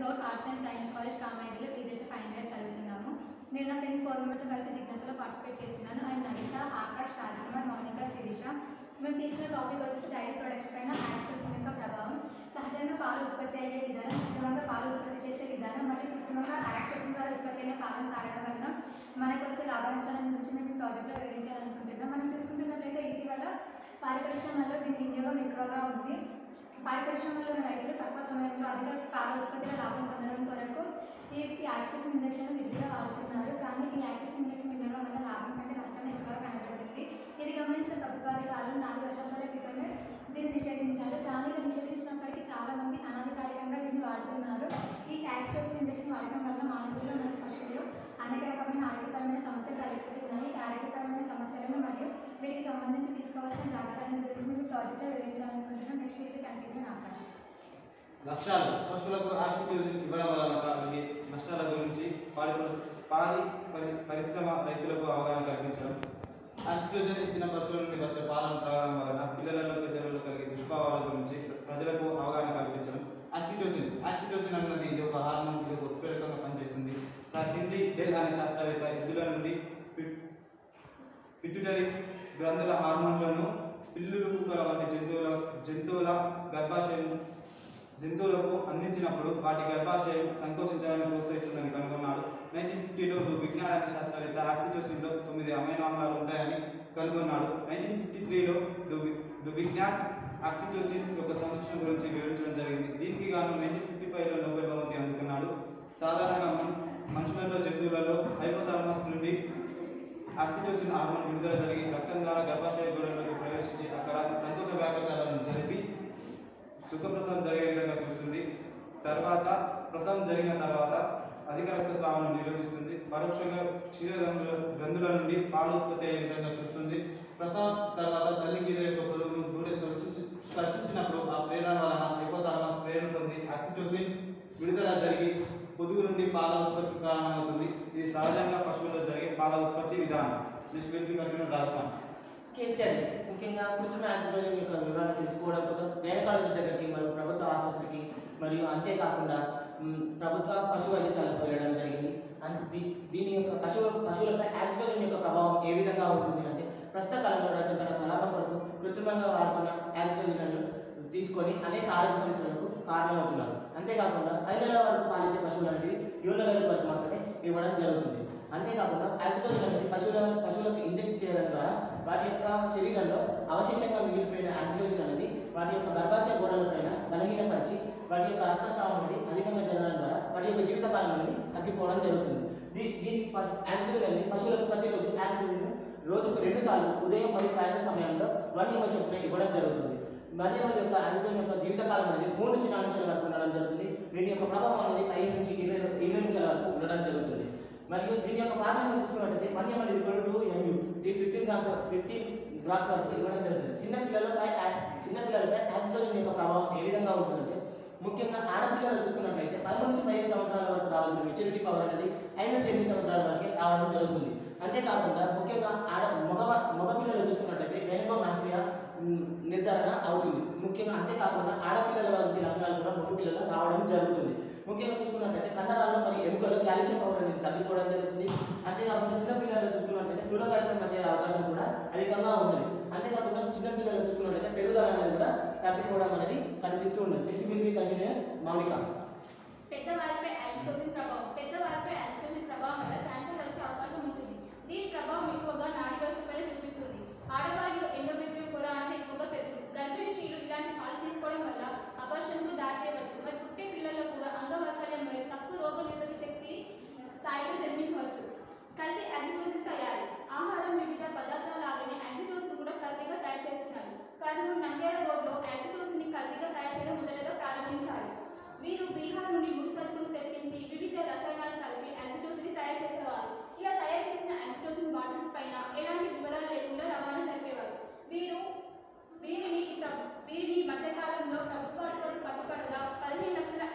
Goud arts and science college కామారెడ్డిలో PGC final year చదువుతున్నాము నేను నా ఫ్రెండ్స్ ఫోర్ మెంబర్స్ కలిసి జిజ్ఞాసలో పార్టిసిపేట్ చేస్తున్నాను అండ్ నవిత ఆకాష్ రాజ్కుమార్ మౌనిక శిరీష మేము తీసుకున్న టాపిక్ వచ్చేసి డైరీ ప్రొడక్ట్స్ పైన యాక్సిడెంట్స్ యొక్క ప్రభావం సహజంగా పాలు ఉత్పత్తి అయ్యే విధానం కృత్రిమంగా పాలు ఉత్పత్తి చేసే విధానం మరియు కృత్రిమంగా యాక్సిడెంట్స్ ద్వారా ఉత్పత్తి అయిన పాలను తాగడం వలన మనకు వచ్చే లాభ నష్టాల గురించి మేము ఈ ప్రాజెక్ట్లో వివరించాలనుకుంటున్నాం మనం చూసుకుంటున్నట్లయితే ఇటీవల పాడి పరిశ్రమలో దీని వినియోగం ఎక్కువగా ఉంది పాడి పరిశ్రమలో ఉన్న రైతులు తక్కువ సమయంలో అధిక పాల ఉత్పత్తిలో లాభం పొందడం కొరకు ఈ యాక్సిస్ ఇంజక్షన్ విరిగా వాడుతున్నారు కానీ ఈ యాక్సిస్ ఇంజక్షన్ వినియోగం వల్ల లాభం కంటే నష్టం ఎక్కువగా కనబడుతుంది ఇది గమనించిన ప్రభుత్వాధికారులు నాలుగు దశాబ్దాల క్రితమే దీన్ని నిషేధించారు కానీ ఇది నిషేధించినప్పటికీ చాలా మంది అనధికారికంగా దీన్ని వాడుతున్నారు ఈ యాక్సిస్ ఇంజక్షన్ వాడకం వల్ల మానవుల్లో మరియు పశువుల్లో అనేక రకమైన ఆరోగ్యపరమైన సమస్యలు తలెత్తుతున్నాయి ఈ ఆరోగ్యపరమైన సమస్యలను మరియు వీటికి సంబంధించి తీసుకోవాల్సిన జాగ్రత్తలను గురించి మేము ఈ ప్రాజెక్ట్లో వివరించాలనుకుంటున్నాం నెక్స్ట్ ఇది కంటిన్యూ ఆకాష్ లక్ష్యాలు పశువులకు ఆక్సిజన్ ఇవ్వడం వలన కలిగే నష్టాల గురించి పాడి పశు- పాడి పరి పరిశ్రమ రైతులకు అవగాహన కల్పించడం ఆక్సిజన్ ఇచ్చిన పశువుల నుండి వచ్చే పాలను త్రాగడం వలన పిల్లలలో పెద్దలలో కలిగే దుష్ప్రభావాల గురించి ప్రజలకు అవగాహన కల్పించడం ఆక్సిటోసిన్ ఆక్సిటోసిన్ అన్నది ఇది ఒక హార్మోన్ ఇది ఒక ఉత్ప్రేరకంగా పనిచేస్తుంది సార్ హిందీ డెల్ అనే శాస్త్రవేత్త ఎద్దుల నుండి పిట్- పిట్యూటరీ గ్రంథుల హార్మోన్లను పిల్లులు కుక్కల వంటి జంతువుల జంతువుల గర్భాశయం జంతువులకు అందించినప్పుడు వాటి గర్భాశయం సంకోచించడానికి ప్రోత్సహిస్తుందని కనుగొన్నాడు నైన్టీన్ ఫిఫ్టీలో విజ్ఞాన అనే శాస్త్రవేత్త ఆక్సిటోసిన్లో తొమ్మిది అమైనో ఆమ్లాలు ఉంటాయని కనుగొన్నాడు నైన్టీన్ ఫిఫ్టీ త్రీలో విజ్ఞాన్ ఆక్సిటోసిన్ యొక్క సంశ్లేషణ గురించి వివరించడం జరిగింది దీనికి గాను నైన్టీన్ ఫిఫ్టీ ఫైవ్లో నోబెల్ బహుమతి అందుకున్నాడు సాధారణంగా మన్- మనుషులలో జంతువులలో హైపోథాలమస్ నుండి ఆక్సిటోసిన్ హార్మోన్ విడుదల జరిగి రక్తం ద్వారా గర్భాశయ గోడలోకి ప్రవేశించి అక్కడ సంకోచ వ్యాకచాలను జరిపి సుఖప్రసవం జరిగే విధంగా చూస్తుంది తర్వాత ప్రసవం జరిగిన తర్వాత అధిక రక్తస్రావాన్ని నిరోధిస్తుంది పరోక్షంగా క్షీరగ్రంథుల గ్రంథుల నుండి పాలు ఉత్పత్తి అయ్యే విధంగా చూస్తుంది ప్రసవం తర్వాత తల్లి మీద యొక్క పొదుగును దూడే స్పర్శించి స్పర్శించినప్పుడు ఆ ప్రేరణ వలన హైపోథాలమస్ ప్రేరణ పొంది ఆక్సిటోసిన్ విడుదల జరిగి పొదుగు నుండి పాల ఉత్పత్తి కారణమవుతుంది ఇది సహజంగా పశువుల్లో జరిగే పాల ఉత్పత్తి విధానం next will be continue Rajasthan case study ముఖ్యంగా కృత్రిమ యాక్సిడెంట్ యొక్క వివరాలు తెలుసుకోవడం కోసం గైనకాలజీ దగ్గరికి మరియు ప్రభుత్వ ఆసుపత్రికి మరియు అంతేకాకుండా మ్, ప్రభుత్వ పశు వైద్యశాలకు వెళ్ళడం జరిగింది అండ్ దీ- దీని యొక్క పశువు పశువులపై యాక్సిడెంట్ యొక్క ప్రభావం ఏ విధంగా ఉంటుంది అంటే ప్రస్తుత కాలంలో రైతులు తన సలాహం కొరకు కృత్రిమంగా వాడుతున్న యాక్సిడెంట్లను తీసుకొని అనేక ఆరోగ్య సమస్యలకు కారణమవుతున్నారు అంతేకాకుండా ఐదు నెలల వరకు పాలించే పశువులు అనేది ఏడు నెలల వరకు మాత్రమే ఇవ్వడం జరుగుతుంది అంతేకాకుండా యాక్సిడెంట్ అనేది పశువుల పశువులకు ఇంజెక్ట్ చేయడం ద్వారా వాటి యొక్క శరీరంలో అవశేషంగా మిగిలిపోయిన యాంటీజోజన్ అనేది వాటి యొక్క గర్భాశయ గోడలపైన బలహీనపరిచి వాటి యొక్క రక్తస్రావం అనేది అధికంగా జరగడం ద్వారా వాటి యొక్క జీవితకాలం అనేది తగ్గిపోవడం జరుగుతుంది దీ దీని యాంటీజోజన్ అనేది పశువులకు ప్రతిరోజు యాంటీజోజన్ రోజుకు రెండు సార్లు ఉదయం మరియు సాయంత్రం సమయంలో వన్ ఎంఎల్ చొప్పున ఇవ్వడం జరుగుతుంది మరియు వారి యొక్క యాంటీజోజన్ యొక్క జీవితకాలం అనేది మూడు నుంచి నాలుగు నిమిషాల వరకు ఉండడం జరుగుతుంది దీని యొక్క ప్రభావం అనేది పదిహేను నుంచి ఇరవై ఇరవై నిమిషాల వరకు ఉండడం జరుగుతుంది మరియు దీని యొక్క ఫార్మేషన్ చూసుకున్నట్టయితే one ML equal to MU ఈ ఫిఫ్టీన్ గ్రామ్స్ ఫిఫ్టీన్ గ్రామ్స్ వరకు ఇవ్వడం జరుగుతుంది చిన్న పిల్లలపై యా- చిన్న పిల్లలపై యాక్సిడెంట్ యొక్క ప్రభావం ఏ విధంగా ఉంటుందంటే ముఖ్యంగా ఆడపిల్లలు చూసుకున్నట్లయితే పదమూడు నుంచి పదిహేను సంవత్సరాల వరకు రావాల్సిన మెచ్యూరిటీ పవర్ అనేది ఐదు నుంచి ఎనిమిది సంవత్సరాల వరకు రావడం జరుగుతుంది అంతేకాకుండా ముఖ్యంగా ఆడ మగ మగపిల్లలు చూసుకున్నట్లయితే గైనకోమాస్ట్రియా నిర్ధారణ అవుతుంది ముఖ్యంగా అంతేకాకుండా ఆడపిల్లల వంటి లక్షణాలు కూడా మగపిల్లలు రావడం జరుగుతుంది ముఖ్యంగా చూసుకున్నట్లయితే కండరాల్లో మరి ఎముకల్లో కాల్షియం పవర్ అనేది తగ్గిపోవడం జరుగుతుంది అంతేకాకుండా చిన్న పిల్లలు చూసుకున్నట్లయితే స్థూలకారితం వచ్చే అవకాశం కూడా అధికంగా ఉంటుంది అంతేకాకుండా చిన్న పిల్లలు చూసుకున్నట్లయితే పెరుగుదల అనేది కూడా తగ్గిపోవడం అనేది కనిపిస్తూ ఉంటుంది next will be continue Mounika పెద్దవారిపై యాజిటోసిన్ ప్రభావం పెద్దవారిపై యాజిటోసిన్ ప్రభావం వల్ల క్యాన్సర్ వచ్చే అవకాశం ఉంటుంది దీని ప్రభావం ఎక్కువగా నాడి వ్యవస్థపై చూపిస్తుంది ఆడవారిలో ఎండోమెట్రియం పొర అనేది ఎక్కువగా పెరుగుతుంది గర్భిణీ స్త్రీలు ఇలాంటి పాలు తీసుకోవడం వల్ల అపర్షన్కు దారితీయవచ్చు మరి పుట్టే పిల్లల్లో కూడా అంగవైకల్యం మరియు తక్కువ రోగ నిరోధక శక్తి స్థాయిలో జన్మించవచ్చు కల్తీ యాజిటోసిన్ తయారీ ఆహారం వివిధ పదార్థాల లాగానే యాజిటోసిన్ కూడా కల్తీగా తయారు చేస్తున్నారు కర్నూలు నంద్యాల రోడ్లో యాజిటోసిన్ ని కల్తీగా తయారు చేయడం మొదటగా ప్రారంభించారు వీరు బీహార్ నుండి ముడి సరుకులు తెప్పించి వివిధ రసాయనాలు కలిపి యాజిటోసిన్ తయారు చేసేవారు ఇలా తయారు చేసిన యాజిటోసిన్ బాటిల్స్ పైన ఎలాంటి వివరాలు లేకుండా రవాణా జరిపేవారు వీరు వీరిని ఈ ప్ర- వీరిని ఈ మధ్యకాలంలో ప్రభుత్వాధికారులు పట్టుబడగా పదిహేను లక్షల